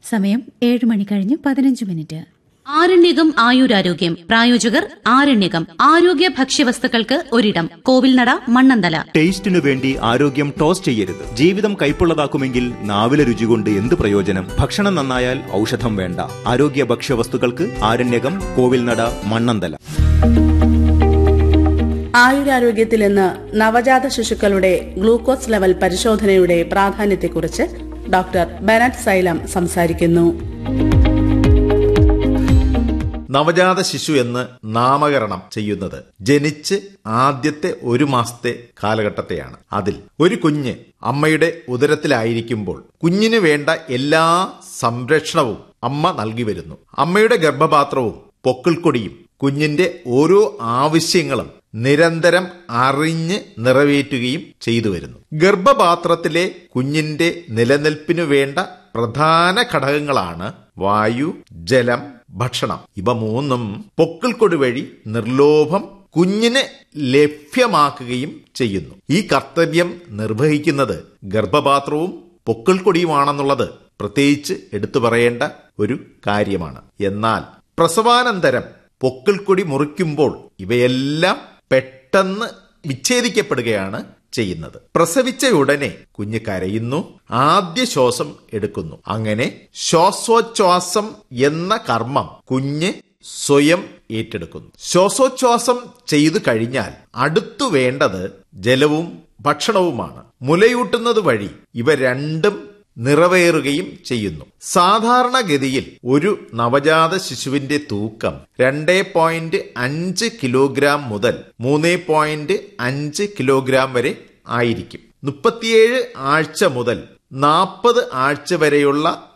സമയം ഏഴ് മണി കഴിഞ്ഞ് പതിനഞ്ച് മിനിറ്റ് ആരണ്യകം ആയുരാരോഗ്യം പ്രായോജകർ ആരണ്യകം ആരോഗ്യ ഭക്ഷ്യവസ്തുക്കൾക്ക് ഒരിടം കോവിൽനട മണ്ണന്തല ടേസ്റ്റിനു വേണ്ടി ആരോഗ്യം ടോസ് ചെയ്യരുത് ജീവിതം കൈപ്പുള്ളതാക്കുമെങ്കിൽ നാവിലെ രുചി കൊണ്ട് എന്ത് പ്രയോജനം ഭക്ഷണം നന്നായാൽ ഔഷധം വേണ്ട ആരോഗ്യ ഭക്ഷ്യവസ്തുക്കൾക്ക് ആരണ്യകം കോവിൽനട മണ്ണന്തല ആയുരാരോഗ്യത്തിൽ ഇന്ന് നവജാത ശിശുക്കളുടെ ഗ്ലൂക്കോസ് ലെവൽ പരിശോധനയുടെ പ്രാധാന്യത്തെക്കുറിച്ച് ഡോക്ടർ ബെനറ്റ് സൈലം സംസാരിക്കുന്നു നവജാത ശിശു എന്ന് നാമകരണം ചെയ്യുന്നത് ജനിച്ച് ആദ്യത്തെ ഒരു മാസത്തെ കാലഘട്ടത്തെയാണ് അതിൽ ഒരു കുഞ്ഞ് അമ്മയുടെ ഉദരത്തിലായിരിക്കുമ്പോൾ കുഞ്ഞിന് വേണ്ട എല്ലാ സംരക്ഷണവും അമ്മ നൽകി വരുന്നു അമ്മയുടെ ഗർഭപാത്രവും പൊക്കിൾക്കൊടിയും കുഞ്ഞിന്റെ ഓരോ ആവശ്യങ്ങളും നിരന്തരം അറിഞ്ഞ് നിറവേറ്റുകയും ചെയ്തു വരുന്നു ഗർഭപാത്രത്തിലെ കുഞ്ഞിന്റെ നിലനിൽപ്പിനു വേണ്ട പ്രധാന ഘടകങ്ങളാണ് വായു ജലം ഭക്ഷണം ഇവ മൂന്നും പൊക്കിൾക്കൊടി വഴി നിർലോഭം കുഞ്ഞിന് ലഭ്യമാക്കുകയും ചെയ്യുന്നു ഈ കർത്തവ്യം നിർവഹിക്കുന്നത് ഗർഭപാത്രവും പൊക്കിൾക്കൊടിയുമാണെന്നുള്ളത് പ്രത്യേകിച്ച് എടുത്തു പറയേണ്ട ഒരു കാര്യമാണ് എന്നാൽ പ്രസവാനന്തരം പൊക്കിൾക്കൊടി മുറിക്കുമ്പോൾ ഇവയെല്ലാം പെട്ടെന്ന് വിച്ഛേദിക്കപ്പെടുകയാണ് ചെയ്യുന്നത് പ്രസവിച്ച ഉടനെ കുഞ്ഞ് കരയുന്നു ആദ്യ ശ്വാസം എടുക്കുന്നു അങ്ങനെ ശ്വാസോച്ഛ്വാസം എന്ന കർമ്മം കുഞ്ഞ് സ്വയം ഏറ്റെടുക്കുന്നു ശ്വാസോച്ഛ്വാസം ചെയ്തു കഴിഞ്ഞാൽ അടുത്തു വേണ്ടത് ജലവും ഭക്ഷണവുമാണ് മുലയൂട്ടുന്നത് വഴി ഇവ രണ്ടും നിറവേറുകയും ചെയ്യുന്നു സാധാരണഗതിയിൽ ഒരു നവജാത ശിശുവിന്റെ തൂക്കം രണ്ടേ പോയിന്റ് അഞ്ച് കിലോഗ്രാം മുതൽ മൂന്ന് പോയിന്റ് അഞ്ച് കിലോഗ്രാം വരെ ആയിരിക്കും മുപ്പത്തിയേഴ് ആഴ്ച മുതൽ നാൽപ്പത് ആഴ്ച വരെയുള്ള